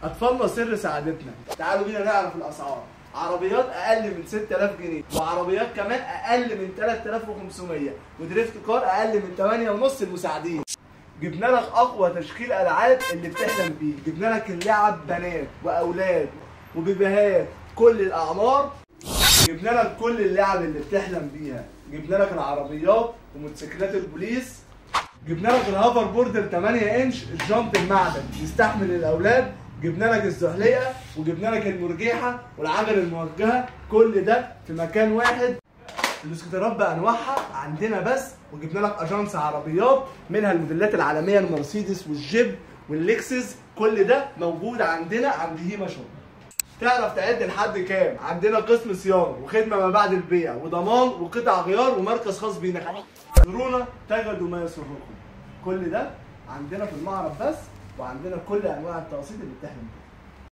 اطفالنا سر سعادتنا تعالوا بينا نعرف الاسعار عربيات اقل من 6000 جنيه وعربيات كمان اقل من 3500 ودريفت كار اقل من 8 ونص المساعدين جبنا لك اقوى تشكيل العاب اللي بتحلم بيه جبنا لك اللعب بنات واولاد وبيبيهات كل الاعمار جبنا لك كل اللعب اللي بتحلم بيها جبنا لك العربيات وموتوسيكلات البوليس جبنا لك الهافر بوردر 8 انش الجامب المعدن يستحمل الاولاد جبنا لك الزحليقه وجبنا لك المرجيحه والعجل الموجهه كل ده في مكان واحد الاسكوترات بانواعها عندنا بس وجبنا لك اجانس عربيات منها الموديلات العالميه المرسيدس والجيب واللكسس كل ده موجود عندنا عند هيما شوب تعرف تعد لحد كام عندنا قسم صيانه وخدمه ما بعد البيع وضمان وقطع غيار ومركز خاص بينا زورونا تجدوا ما يسركم كل ده عندنا في المعرض بس وعندنا كل انواع التقسيط اللي بتحلم بيها